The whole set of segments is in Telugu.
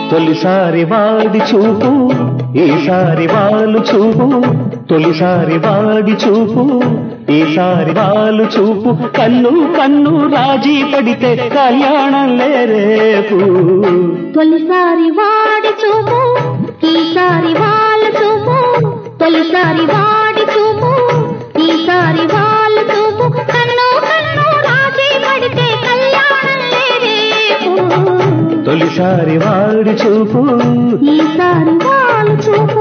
తొలిసారి వాడి చూపు ఈసారి వాళ్ళు చూపు తొలిసారి వాడి చూపు ఈసారి వాళ్ళు చూపు కన్ను కన్ను రాజీ పడితే కళ్యాణం లేరేపు తొలిసారి వాడి చూపు ఈసారి వాళ్ళ చూపు తొలిసారి వాడి చూపు ఈసారి వాళ్ళ చూపు కన్ను కన్ను రాజీ పడితే కళ్యాణం లేరేపు తొలిసారి వాడి చూపు ఈసారి వాళ్ళ చూపు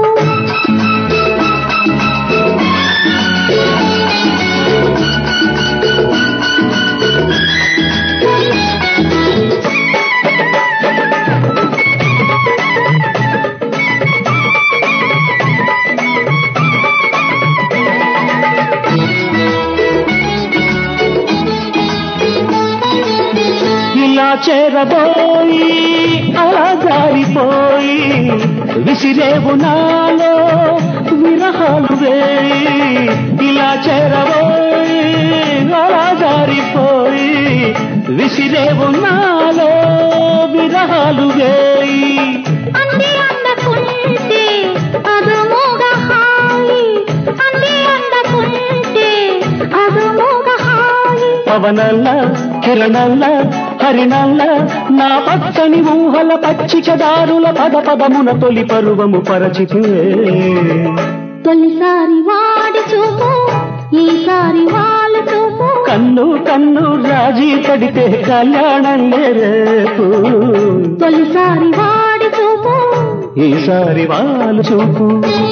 ఇలా చేరబోయి అలా జారిపోయి విసిరేవు నాలో విరహాలు వేయి ఇలా చేరబోయి అలా జారిపోయి విసిరేవు నాలో విరహాలు వేయి అంది అందకుంటే అది మూగ హాయి అంది అందకుంటే అది మూగ హాయి పవనల్ల కిరణల్ల హరినల్ల నా పచ్చని ఊహల పచ్చిక దారుల పద పదమున తొలి పరువము పరచితివే తొలిసారి వాడి చూపు ఈసారి వాళ్ళ చూపు కన్ను కన్ను రాజీ పడితే కళ్యాణం రేపు తొలిసారి వాడి చూపు ఈసారి వాళ్ళు చూపు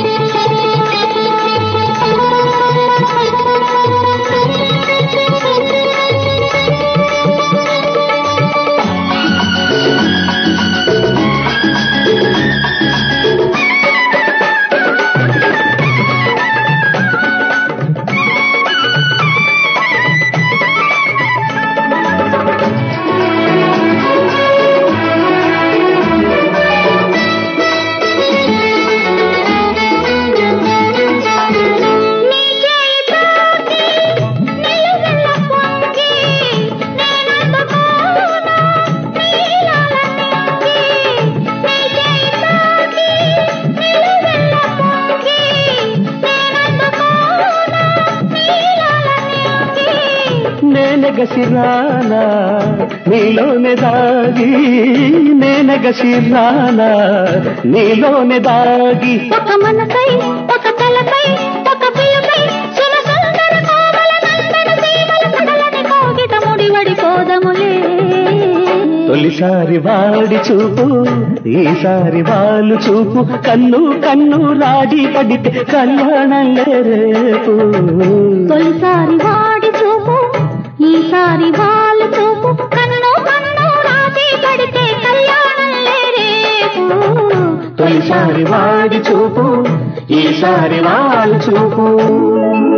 నీ చేయి తాకి నిలువెల్ల పొంగి నేనందుకోనా నీలాల నింగి నీ చేయి తాకి నిలువెల్ల పొంగి నేనందుకోనా నీలాల నింగి నేనెగసిరానా నీలోనే దాగి నేనెగసిరానా నీలోనే దాగి ఒక మనసై ఒక తలపై ఒక పిలుపై సుమ సుందర కోమల నందన సీమల సడలని కోగిట ముడివడి పోదములే తొలిసారి వాడి చూపు ఈసారి వాళ్ళు చూపు కన్ను కన్ను రాజీ పడితే కళ్యాణం రేపు తొలిసారి వాడి చూపు ఈసారి వాళ్ళ చూపు కన్ను కన్ను రాసి పడితే కళ్యాణం లేరేపు తొలిసారి వాడి చూపు ఈసారి వాళ్ళ చూపు